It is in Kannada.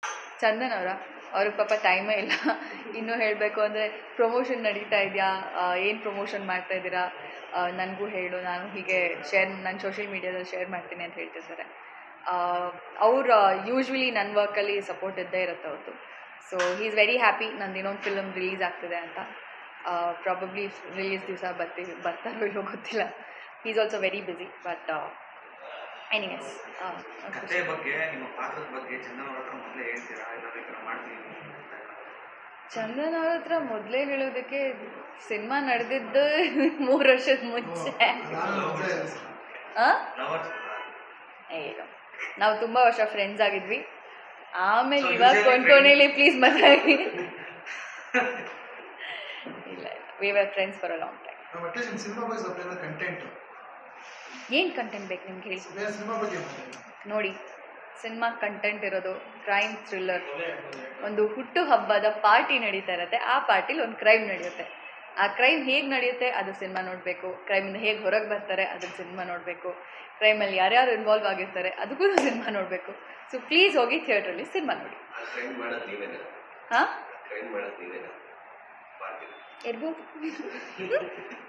ಚಂದನ್ ಅವರ ಅವ್ರಿಗೆ ಪಾಪ ಟೈಮೇ ಇಲ್ಲ ಇನ್ನೂ ಹೇಳಬೇಕು ಅಂದರೆ ಪ್ರಮೋಷನ್ ನಡೀತಾ ಇದೆಯಾ ಏನು ಪ್ರಮೋಷನ್ ಮಾಡ್ತಾ ಇದ್ದೀರಾ ನನಗೂ ಹೇಳು ನಾನು ಹೀಗೆ ಶೇರ್ ನಾನು ಸೋಷಿಯಲ್ ಮೀಡ್ಯಾದಲ್ಲಿ ಶೇರ್ ಮಾಡ್ತೀನಿ ಅಂತ ಹೇಳ್ತಿರ್ತಾರೆ ಅವ್ರು ಯೂಶ್ವಲಿ ನನ್ನ ವರ್ಕಲ್ಲಿ ಸಪೋರ್ಟ್ ಇದ್ದೇ ಇರುತ್ತೆ ಅವ್ರದ್ದು so he is very happy ನಂದು ಇನ್ನೊಂದು ಫಿಲಮ್ ರಿಲೀಸ್ ಆಗ್ತಿದೆ ಅಂತ ಪ್ರಾಬಬ್ಲಿ ರಿಲೀಸ್ ದಿವಸ ಬರ್ತೀವಿ ಬರ್ತಾರೋ ಇಲ್ಲೋ ಗೊತ್ತಿಲ್ಲ he is also very busy but anyways ಕಥೆ ಬಗ್ಗೆ ನಿಮ್ಮ ಪಾತ್ರದ ಬಗ್ಗೆ ಚಂದನ್ ಅವ್ರ ಹತ್ರ ಮೊದಲೇ ಹೇಳ್ತೀರಾ ಏನಾದ್ರು ಈ ಥರ ಮಾಡ್ತೀವಿ ಅಂತ. ಚಂದನ್ ಅವ್ರ ಹತ್ರ ಮೊದಲೇ ಹೇಳೋದಕ್ಕೆ ಸಿನಿಮಾ ನಡೆದಿದ್ದು ಮೂರು ವರ್ಷದ ಮುಂಚೆ ಆ? Lovers ಏನು ನಾವು ತುಂಬ ವರ್ಷ ಫ್ರೆಂಡ್ಸ್ ಆಗಿದ್ವಿ ಆಮೇಲೆ So, ಇವಾಗ usually ಕೊಂಡ್ಕೊನೇಲಿ ಪ್ಲೀಸ್ ಮಾತಾಡಿ ಇಲ್ಲ we were friends for a long time ನಾವು ಅಟ್ಲೀಸ್ಟ್ ನಿಮ್ಮ ಸಿನಿಮಾ ಬಗ್ಗೆ ಸ್ವಲ್ಪ ಏನಾದ್ರು ಕಂಟೆಂಟ್ ಏನು ಕಂಟೆಂಟ್ ಬೇಕು ನಿಮ್ಗೆ ಹೇಳಿ ಬೇರೆ ಸಿನಿಮಾ ಬಗ್ಗೆ ಮಾತಾಡಿ. ನೋಡಿ ಸಿನಿಮಾ ಕಂಟೆಂಟ್ ಇರೋದು ಕ್ರೈಮ್ ಥ್ರಿಲ್ಲರ್ ಒಂದು ಹುಟ್ಟು ಹಬ್ಬದ ಪಾರ್ಟಿ ನಡೀತಾ ಇರುತ್ತೆ ಆ ಪಾರ್ಟಿಲಿ ಒಂದು ಕ್ರೈಮ್ ನಡೆಯುತ್ತೆ ಆ ಕ್ರೈಮ್ ಹೇಗೆ ನಡೆಯುತ್ತೆ ಅದು ಸಿನಿಮಾ ನೋಡಬೇಕು ಕ್ರೈಮಿಂದ ಹೇಗೆ ಹೊರಗೆ ಬರ್ತಾರೆ ಅದನ್ನ ಸಿನಿಮಾ ನೋಡಬೇಕು ಕ್ರೈಮಲ್ಲಿ ಯಾರ್ಯಾರು ಇನ್ವಾಲ್ವ್ ಆಗಿರ್ತಾರೆ ಅದಕ್ಕೂ ಸಿನಿಮಾ ನೋಡಬೇಕು ಸೊ ಪ್ಲೀಸ್ ಹೋಗಿ ಥಿಯೇಟ್ರಲ್ಲಿ ಸಿನಿಮಾ ನೋಡಿ ಕ್ರೈಮ್ ಮಾಡೋದು ನೀವೇನ ಹಾಂ ಕ್ರೈಮ್ ಮಾಡೋದು ನೀವೇನ ಪಾರ್ಟಿ ಇರ್ಬೋದು